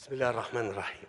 بسم الله الرحمن الرحيم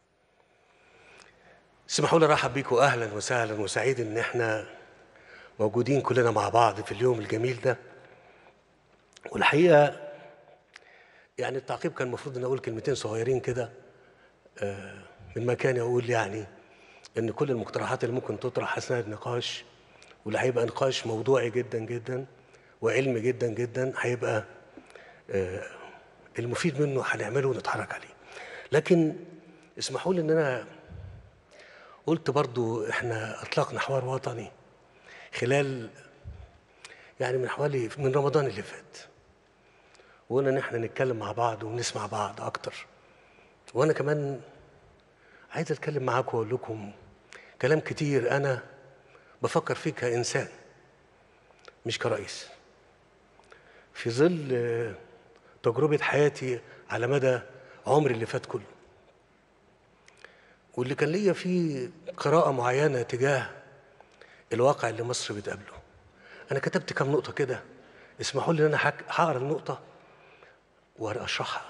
اسمحوا لي ارحب بيكم اهلا وسهلا وسعيد ان احنا موجودين كلنا مع بعض في اليوم الجميل ده والحقيقه يعني التعقيب كان المفروض ان اقول كلمتين صغيرين كده آه، من مكاني اقول يعني ان كل المقترحات اللي ممكن تطرح اثناء النقاش واللي هيبقى نقاش موضوعي جدا جدا وعلمي جدا جدا هيبقى آه، المفيد منه هنعمله ونتحرك عليه لكن اسمحوا لي ان انا قلت برضو احنا اطلقنا حوار وطني خلال يعني من حوالي من رمضان اللي فات وقلنا ان احنا نتكلم مع بعض ونسمع بعض اكتر وانا كمان عايز اتكلم معاكم واقول لكم كلام كتير انا بفكر فيه كانسان مش كرئيس في ظل آه، تجربه حياتي على مدى عمري اللي فات كله واللي كان ليا فيه قراءة معينة تجاه الواقع اللي مصر بتقابله أنا كتبت كام نقطة كده اسمحوا لي إن أنا هك- هقرا النقطة وأشرحها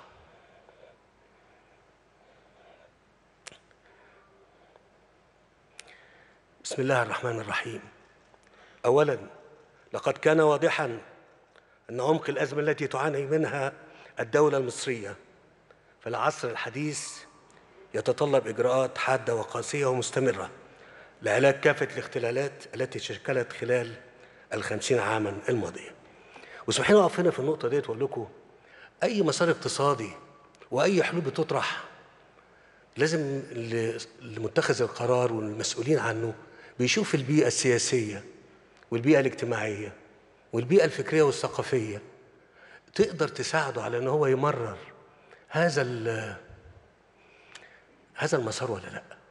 بسم الله الرحمن الرحيم أولا لقد كان واضحا أن عمق الأزمة التي تعاني منها الدولة المصرية في العصر الحديث يتطلب إجراءات حادة وقاسية ومستمرة لعلاج كافة الاختلالات التي شكلت خلال الخمسين عاما الماضية واسمحوا لي أقف هنا في النقطة ديت وأقول لكم أي مسار اقتصادي وأي حلول بتطرح لازم اللي اللي متخذ القرار والمسؤولين عنه بيشوف البيئة السياسية والبيئة الاجتماعية والبيئة الفكرية والثقافية تقدر تساعده على ان هو يمرر هذا ال- هذا المسار ولا لا